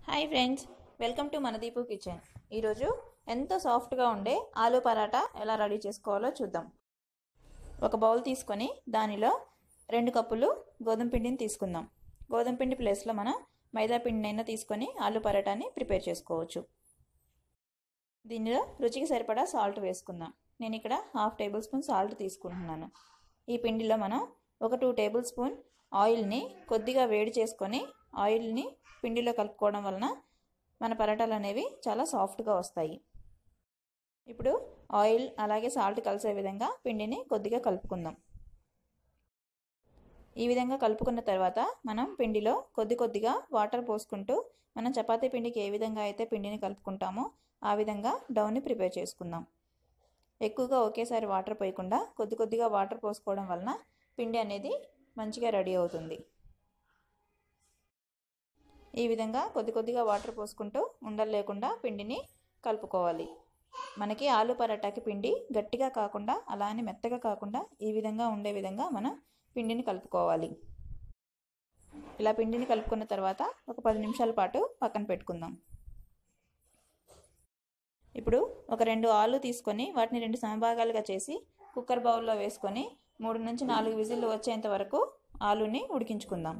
hi friends welcome to Manadeepu kitchen ఈరోజు ఎంతో సాఫ్ట్గా ఉండే ఆలూ పరాటా ఎలా రెడీ చేసుకోవాలో చూద్దాం ఒక బౌల్ తీసుకొని దానిలో రెండు కప్పులు గోధుమ పిండిని తీసుకుందాం గోధుమ పిండి ప్లేస్లో మనం మైదా పిండినైనా తీసుకొని ఆలూ పరాటాని ప్రిపేర్ చేసుకోవచ్చు దీనిలో రుచికి సరిపడా సాల్ట్ వేసుకుందాం నేను ఇక్కడ హాఫ్ టేబుల్ స్పూన్ సాల్ట్ తీసుకుంటున్నాను ఈ పిండిలో మనం ఒక టూ టేబుల్ స్పూన్ ఆయిల్ని కొద్దిగా వేడి చేసుకొని ఆయిల్ని పిండిలో కలుపుకోవడం వలన మన పరాటాలు అనేవి చాలా సాఫ్ట్గా వస్తాయి ఇప్పుడు ఆయిల్ అలాగే సాల్ట్ కలిసే విధంగా పిండిని కొద్దిగా కలుపుకుందాం ఈ విధంగా కలుపుకున్న తర్వాత మనం పిండిలో కొద్ది కొద్దిగా వాటర్ పోసుకుంటూ మనం చపాతీ పిండికి ఏ విధంగా అయితే పిండిని కలుపుకుంటామో ఆ విధంగా డౌని ప్రిపేర్ చేసుకుందాం ఎక్కువగా ఒకేసారి వాటర్ పోయకుండా కొద్ది కొద్దిగా వాటర్ పోసుకోవడం వలన పిండి అనేది మంచిగా రెడీ అవుతుంది ఈ విధంగా కొద్ది కొద్దిగా వాటర్ పోసుకుంటూ ఉండలు లేకుండా పిండిని కలుపుకోవాలి మనకి ఆలు పరాటాకి పిండి గట్టిగా కాకుండా అలానే మెత్తగా కాకుండా ఈ విధంగా ఉండే విధంగా మనం పిండిని కలుపుకోవాలి ఇలా పిండిని కలుపుకున్న తర్వాత ఒక పది నిమిషాల పాటు పక్కన పెట్టుకుందాం ఇప్పుడు ఒక రెండు ఆలు తీసుకొని వాటిని రెండు సమభాగాలుగా చేసి కుక్కర్ బౌల్లో వేసుకొని మూడు నుంచి నాలుగు విజిల్లు వచ్చేంత వరకు ఆలుని ఉడికించుకుందాం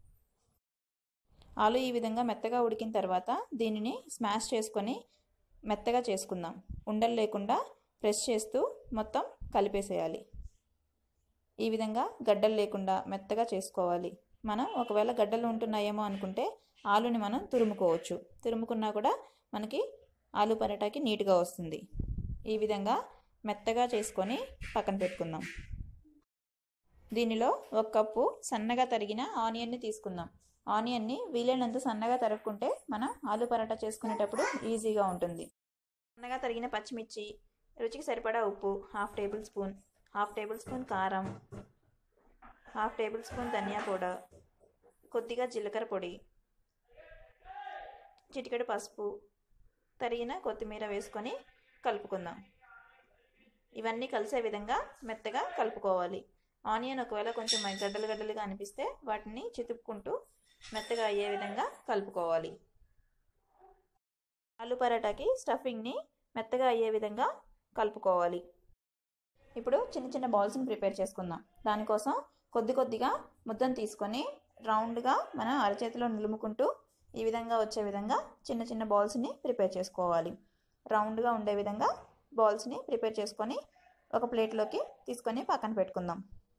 ఆలు ఈ విధంగా మెత్తగా ఉడికిన తర్వాత దీనిని స్మాష్ చేసుకొని మెత్తగా చేసుకుందాం ఉండలు లేకుండా ప్రెస్ చేస్తూ మొత్తం కలిపేసేయాలి ఈ విధంగా గడ్డలు లేకుండా మెత్తగా చేసుకోవాలి మనం ఒకవేళ గడ్డలు ఉంటున్నాయేమో అనుకుంటే ఆలుని మనం తురుముకోవచ్చు తురుముకున్నా కూడా మనకి ఆలు పరాటాకి నీట్గా వస్తుంది ఈ విధంగా మెత్తగా చేసుకొని పక్కన పెట్టుకుందాం దీనిలో ఒక కప్పు సన్నగా తరిగిన ఆనియన్ని తీసుకుందాం ఆనియన్ని వీలైనంత సన్నగా తరుక్కుంటే మనం ఆలు పరాటా చేసుకునేటప్పుడు ఈజీగా ఉంటుంది సన్నగా తరిగిన పచ్చిమిర్చి రుచికి సరిపడా ఉప్పు half tablespoon half tablespoon కారం హాఫ్ టేబుల్ స్పూన్ ధనియా పౌడర్ కొద్దిగా జీలకర్ర పొడి చిటికెడు పసుపు తరిగిన కొత్తిమీర వేసుకొని కలుపుకుందాం ఇవన్నీ కలిసే విధంగా మెత్తగా కలుపుకోవాలి ఆనియన్ ఒకవేళ కొంచెం గడ్డలు గడ్డలుగా అనిపిస్తే వాటిని చితుక్కుంటూ మెత్తగా అయ్యే విధంగా కలుపుకోవాలి ఆలు పరాటాకి స్టఫింగ్ని మెత్తగా అయ్యే విధంగా కలుపుకోవాలి ఇప్పుడు చిన్న చిన్న బాల్స్ని ప్రిపేర్ చేసుకుందాం దానికోసం కొద్ది కొద్దిగా ముద్దను తీసుకొని రౌండ్గా మనం అరచేతిలో నిలుముకుంటూ ఈ విధంగా వచ్చే విధంగా చిన్న చిన్న బాల్స్ని ప్రిపేర్ చేసుకోవాలి రౌండ్గా ఉండే విధంగా బాల్స్ని ప్రిపేర్ చేసుకొని ఒక ప్లేట్లోకి తీసుకొని పక్కన పెట్టుకుందాం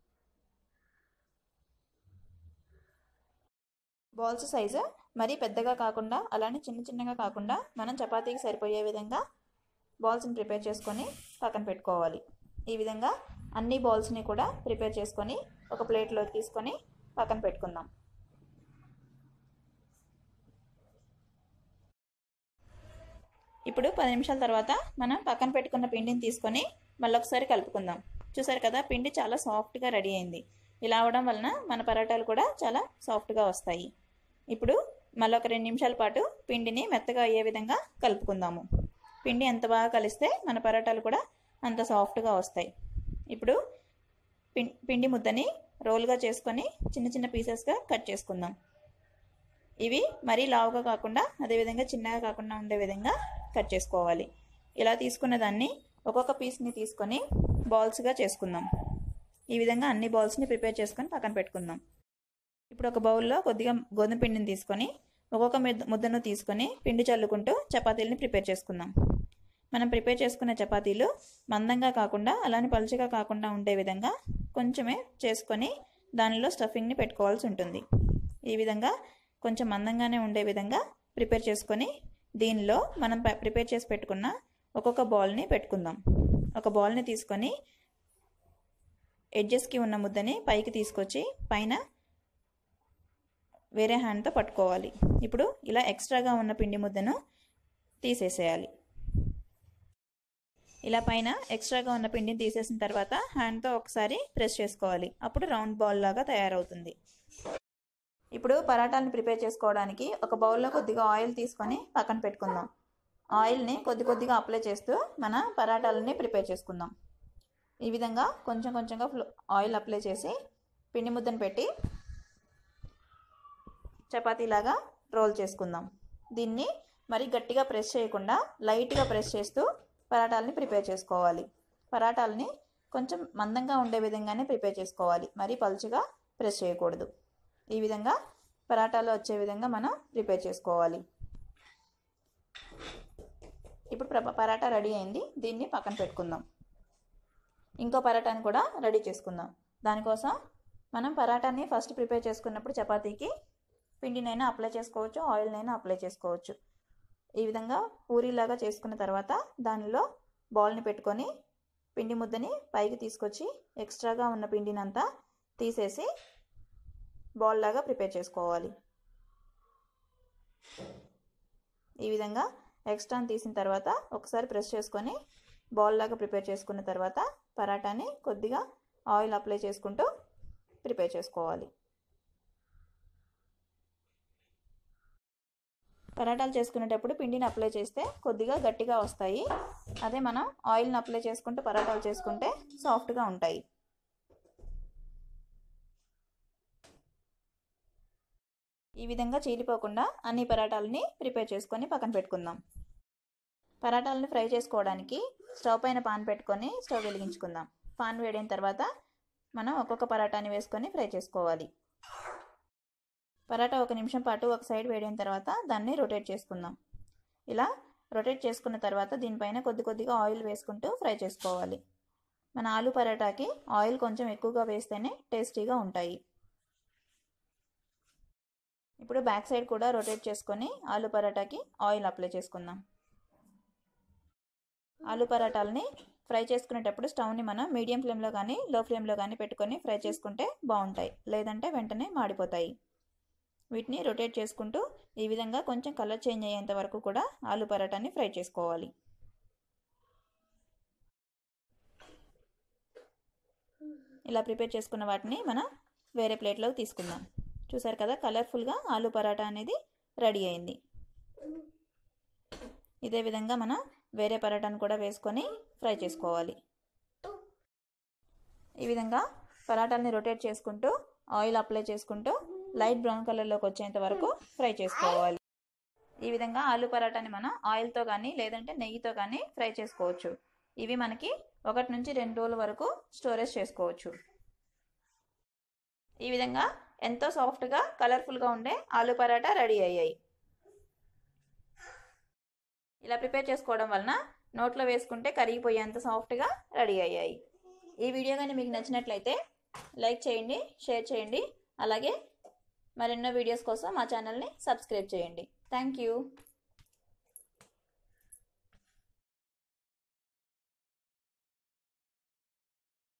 బాల్స్ సైజు మరీ పెద్దగా కాకుండా అలానే చిన్న చిన్నగా కాకుండా మనం చపాతీకి సరిపోయే విధంగా బాల్స్ని ప్రిపేర్ చేసుకొని పక్కన పెట్టుకోవాలి ఈ విధంగా అన్ని బాల్స్ని కూడా ప్రిపేర్ చేసుకొని ఒక ప్లేట్లోకి తీసుకొని పక్కన పెట్టుకుందాం ఇప్పుడు పది నిమిషాల తర్వాత మనం పక్కన పెట్టుకున్న పిండిని తీసుకొని మళ్ళీ ఒకసారి కలుపుకుందాం చూసారు కదా పిండి చాలా సాఫ్ట్గా రెడీ అయింది ఇలా అవడం వలన మన పరాటాలు కూడా చాలా సాఫ్ట్గా వస్తాయి ఇప్పుడు మళ్ళీ ఒక రెండు నిమిషాల పాటు పిండిని మెత్తగా అయ్యే విధంగా కలుపుకుందాము పిండి ఎంత బాగా కలిస్తే మన పరాటాలు కూడా అంత సాఫ్ట్గా వస్తాయి ఇప్పుడు పిండి ముద్దని రోల్గా చేసుకొని చిన్న చిన్న పీసెస్గా కట్ చేసుకుందాం ఇవి మరీ లావుగా కాకుండా అదేవిధంగా చిన్నగా కాకుండా ఉండే విధంగా కట్ చేసుకోవాలి ఇలా తీసుకున్న దాన్ని ఒక్కొక్క పీస్ని తీసుకొని బాల్స్గా చేసుకుందాం ఈ విధంగా అన్ని బాల్స్ని ప్రిపేర్ చేసుకొని పక్కన పెట్టుకుందాం ఇప్పుడు ఒక బౌల్లో కొద్దిగా గోధుమ పిండిని తీసుకొని ఒక్కొక్క ముద్దను తీసుకొని పిండి చల్లుకుంటూ చపాతీలని ప్రిపేర్ చేసుకుందాం మనం ప్రిపేర్ చేసుకున్న చపాతీలు మందంగా కాకుండా అలానే పలుచగా కాకుండా ఉండే విధంగా కొంచెమే చేసుకొని దానిలో స్టఫింగ్ని పెట్టుకోవాల్సి ఉంటుంది ఈ విధంగా కొంచెం మందంగానే ఉండే విధంగా ప్రిపేర్ చేసుకొని దీనిలో మనం ప్రిపేర్ చేసి పెట్టుకున్న ఒక్కొక్క బాల్ని పెట్టుకుందాం ఒక బాల్ని తీసుకొని ఎడ్జెస్కి ఉన్న ముద్దని పైకి తీసుకొచ్చి పైన వేరే హ్యాండ్తో పట్టుకోవాలి ఇప్పుడు ఇలా ఎక్స్ట్రాగా ఉన్న పిండి ముద్దను తీసేసేయాలి ఇలా పైన ఎక్స్ట్రాగా ఉన్న పిండిని తీసేసిన తర్వాత హ్యాండ్తో ఒకసారి ప్రెస్ చేసుకోవాలి అప్పుడు రౌండ్ బాల్ లాగా తయారవుతుంది ఇప్పుడు పరాటాలను ప్రిపేర్ చేసుకోవడానికి ఒక బౌల్లో కొద్దిగా ఆయిల్ తీసుకొని పక్కన పెట్టుకుందాం ఆయిల్ని కొద్ది కొద్దిగా అప్లై చేస్తూ మన పరాటాలని ప్రిపేర్ చేసుకుందాం ఈ విధంగా కొంచెం కొంచెంగా ఆయిల్ అప్లై చేసి పిండి ముద్దను పెట్టి చపాతీలాగా రోల్ చేసుకుందాం దీన్ని మరి గట్టిగా ప్రెస్ చేయకుండా లైట్గా ప్రెస్ చేస్తూ పరాటాలని ప్రిపేర్ చేసుకోవాలి పరాటాలని కొంచెం మందంగా ఉండే విధంగానే ప్రిపేర్ చేసుకోవాలి మరీ పలుచగా ప్రెస్ చేయకూడదు ఈ విధంగా పరాటాలు వచ్చే విధంగా మనం ప్రిపేర్ చేసుకోవాలి ఇప్పుడు పరాటా రెడీ అయింది దీన్ని పక్కన పెట్టుకుందాం ఇంకో పరాటాని కూడా రెడీ చేసుకుందాం దానికోసం మనం పరాటాని ఫస్ట్ ప్రిపేర్ చేసుకున్నప్పుడు చపాతీకి పిండినైనా అప్లై చేసుకోవచ్చు ఆయిల్నైనా అప్లై చేసుకోవచ్చు ఈ విధంగా పూరీలాగా చేసుకున్న తర్వాత దానిలో బాల్ని పెట్టుకొని పిండి ముద్దని పైకి తీసుకొచ్చి ఎక్స్ట్రాగా ఉన్న పిండిని అంతా తీసేసి బాల్ లాగా ప్రిపేర్ చేసుకోవాలి ఈ విధంగా ఎక్స్ట్రాని తీసిన తర్వాత ఒకసారి ప్రెస్ చేసుకొని బాల్ లాగా ప్రిపేర్ చేసుకున్న తర్వాత పరాటాని కొద్దిగా ఆయిల్ అప్లై చేసుకుంటూ ప్రిపేర్ చేసుకోవాలి పరాటాలు చేసుకునేటప్పుడు పిండిని అప్లై చేస్తే కొద్దిగా గట్టిగా వస్తాయి అదే మనం ఆయిల్ని అప్లై చేసుకుంటూ పరాటాలు చేసుకుంటే సాఫ్ట్గా ఉంటాయి ఈ విధంగా చీలిపోకుండా అన్ని పరాటాలని ప్రిపేర్ చేసుకొని పక్కన పెట్టుకుందాం పరాటాలను ఫ్రై చేసుకోవడానికి స్టవ్ పైన పాన్ పెట్టుకొని స్టవ్ వెలిగించుకుందాం పాన్ వేడిన తర్వాత మనం ఒక్కొక్క పరాటాని వేసుకొని ఫ్రై చేసుకోవాలి పరాటా ఒక నిమిషం పాటు ఒక సైడ్ వేడిన తర్వాత దాన్ని రొటేట్ చేసుకుందాం ఇలా రొటేట్ చేసుకున్న తర్వాత దీనిపైన కొద్ది కొద్దిగా ఆయిల్ వేసుకుంటూ ఫ్రై చేసుకోవాలి మన ఆలు పరాటాకి ఆయిల్ కొంచెం ఎక్కువగా వేస్తేనే టేస్టీగా ఉంటాయి ఇప్పుడు బ్యాక్ సైడ్ కూడా రొటేట్ చేసుకొని ఆలు పరాటాకి ఆయిల్ అప్లై చేసుకుందాం ఆలు పరాటాలని ఫ్రై చేసుకునేటప్పుడు స్టవ్ని మనం మీడియం ఫ్లేమ్లో కానీ లో ఫ్లేమ్లో కానీ పెట్టుకొని ఫ్రై చేసుకుంటే బాగుంటాయి లేదంటే వెంటనే మాడిపోతాయి వీటిని రొటేట్ చేసుకుంటూ ఈ విధంగా కొంచెం కలర్ చేంజ్ అయ్యేంత వరకు కూడా ఆలు పరాటాని ఫ్రై చేసుకోవాలి ఇలా ప్రిపేర్ చేసుకున్న వాటిని మనం వేరే ప్లేట్లోకి తీసుకుందాం చూసారు కదా కలర్ఫుల్గా ఆలు పరాటా అనేది రెడీ అయింది ఇదే విధంగా మనం వేరే పరాటాను కూడా వేసుకొని ఫ్రై చేసుకోవాలి ఈ విధంగా పరాటాలని రొటేట్ చేసుకుంటూ ఆయిల్ అప్లై చేసుకుంటూ లైట్ బ్రౌన్ కలర్లోకి వచ్చేంత వరకు ఫ్రై చేసుకోవాలి ఈ విధంగా ఆలు పరాటాని మనం ఆయిల్తో కానీ లేదంటే నెయ్యితో కానీ ఫ్రై చేసుకోవచ్చు ఇవి మనకి ఒకటి నుంచి రెండు రోజుల వరకు స్టోరేజ్ చేసుకోవచ్చు ఈ విధంగా ఎంతో సాఫ్ట్గా కలర్ఫుల్గా ఉండే ఆలు పరాటా రెడీ అయ్యాయి ఇలా ప్రిపేర్ చేసుకోవడం వలన నోట్లో వేసుకుంటే కరిగిపోయేంత సాఫ్ట్గా రెడీ అయ్యాయి ఈ వీడియో కానీ మీకు నచ్చినట్లయితే లైక్ చేయండి షేర్ చేయండి అలాగే మరెన్నో వీడియోస్ కోసం మా ఛానల్ని సబ్స్క్రైబ్ చేయండి థ్యాంక్ యూ